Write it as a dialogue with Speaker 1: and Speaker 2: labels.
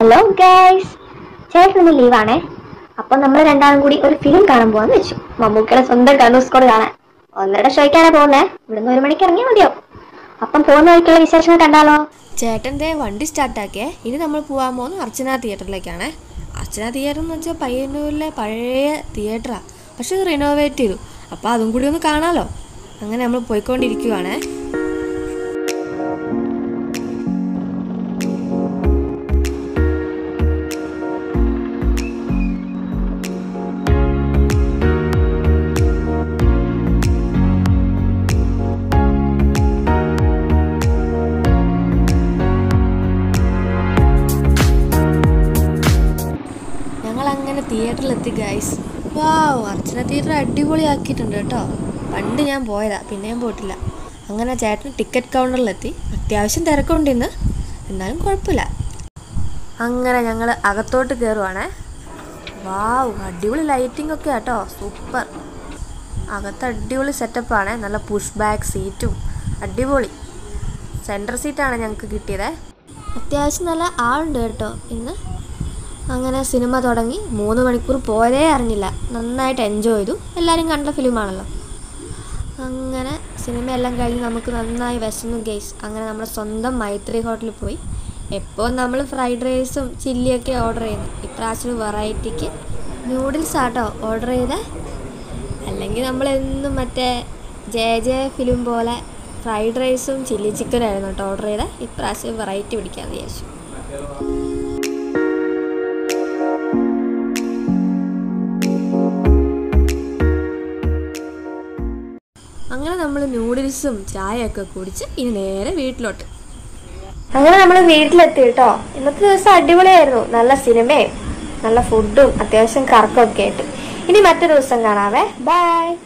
Speaker 1: hello guys ചേട്ടന് ലീവാണേ അപ്പൊ നമ്മൾ രണ്ടാളും കൂടി ഒരു ഫിലിം കാണാൻ പോവാന്ന് വെച്ചു മമ്മൂക്കയുടെ സ്വന്തം കണ്ണൂർ സ്കോഡ് കാണാൻ ഒന്നര ഷോയ്ക്കാണ് പോകുന്നേ ഇവിടുന്ന് ഒരു മണിക്ക് ഇറങ്ങിയാൽ മതിയോ അപ്പം പോകുന്ന വഴിക്കുള്ള വിശേഷങ്ങൾ കണ്ടാലോ
Speaker 2: ചേട്ടൻ്റെ വണ്ടി സ്റ്റാർട്ടാക്കിയേ ഇനി നമ്മൾ പോകാൻ പോകുന്നത് അർച്ചന തിയേറ്ററിലേക്കാണ് അർച്ചന തിയേറ്റർ എന്ന് വെച്ചാൽ പയ്യന്നൂരിലെ പഴയ തിയേറ്ററാണ് പക്ഷെ ഇത് റിനോവേറ്റ് ചെയ്തു അപ്പോൾ അതും കൂടി ഒന്ന് കാണാമല്ലോ അങ്ങനെ നമ്മൾ പോയിക്കൊണ്ടിരിക്കുവാണ് ഞങ്ങൾ അങ്ങനെ തിയേറ്ററിലെത്തി ഗൈസ് വാവ് അർച്ചന തിയേറ്റർ അടിപൊളിയാക്കിയിട്ടുണ്ട് കേട്ടോ പണ്ട് ഞാൻ പോയതാ പിന്നെയും പോയിട്ടില്ല അങ്ങനെ ചേട്ടൻ ടിക്കറ്റ് കൗണ്ടറിലെത്തി അത്യാവശ്യം തിരക്കുണ്ട് ഇന്ന് എന്നാലും കുഴപ്പമില്ല അങ്ങനെ ഞങ്ങൾ അകത്തോട്ട് കയറുവാണേ വാവ് അടിപൊളി ലൈറ്റിംഗ് ഒക്കെ ആട്ടോ സൂപ്പർ അകത്ത് അടിപൊളി സെറ്റപ്പാണ് നല്ല പുഷ് ബാക്ക് സീറ്റും അടിപൊളി സെൻറ്റർ സീറ്റാണ് ഞങ്ങൾക്ക് കിട്ടിയത് അത്യാവശ്യം നല്ല ആളുണ്ട് കേട്ടോ ഇന്ന് അങ്ങനെ സിനിമ തുടങ്ങി മൂന്ന് മണിക്കൂർ പോരേ അറിഞ്ഞില്ല നന്നായിട്ട് എൻജോയ് ചെയ്തു എല്ലാവരും കണ്ട ഫിലിമാണല്ലോ അങ്ങനെ സിനിമയെല്ലാം കഴിഞ്ഞ് നമുക്ക് നന്നായി വിശന്നു ഗെയ്സ് അങ്ങനെ നമ്മുടെ സ്വന്തം മൈത്രി ഹോട്ടലിൽ പോയി എപ്പോൾ നമ്മൾ ഫ്രൈഡ് റൈസും ചില്ലിയൊക്കെ ഓർഡർ ചെയ്യുന്നു ഇപ്രാവശ്യം വെറൈറ്റിക്ക് നൂഡിൽസ് ആട്ടോ ഓർഡർ ചെയ്തേ അല്ലെങ്കിൽ നമ്മൾ എന്നും മറ്റേ ജെ ജെ ഫിലിം പോലെ ഫ്രൈഡ് റൈസും ചില്ലി ചിക്കനും ആയിരുന്നു കേട്ടോ ഓർഡർ ചെയ്തേ ഇപ്രാവശ്യം വെറൈറ്റി പിടിക്കാമെന്ന് വിചാരിച്ചു അങ്ങനെ നമ്മൾ നൂഡിൽസും ചായയൊക്കെ കുടിച്ച് ഇനി നേരെ വീട്ടിലോട്ട്
Speaker 1: അങ്ങനെ നമ്മൾ വീട്ടിലെത്തി കേട്ടോ ഇന്നത്തെ ദിവസം അടിപൊളിയായിരുന്നു നല്ല സിനിമയും നല്ല ഫുഡും അത്യാവശ്യം കറക്കമൊക്കെ ആയിട്ട് ഇനി മറ്റൊരു ദിവസം കാണാവേ ബൈ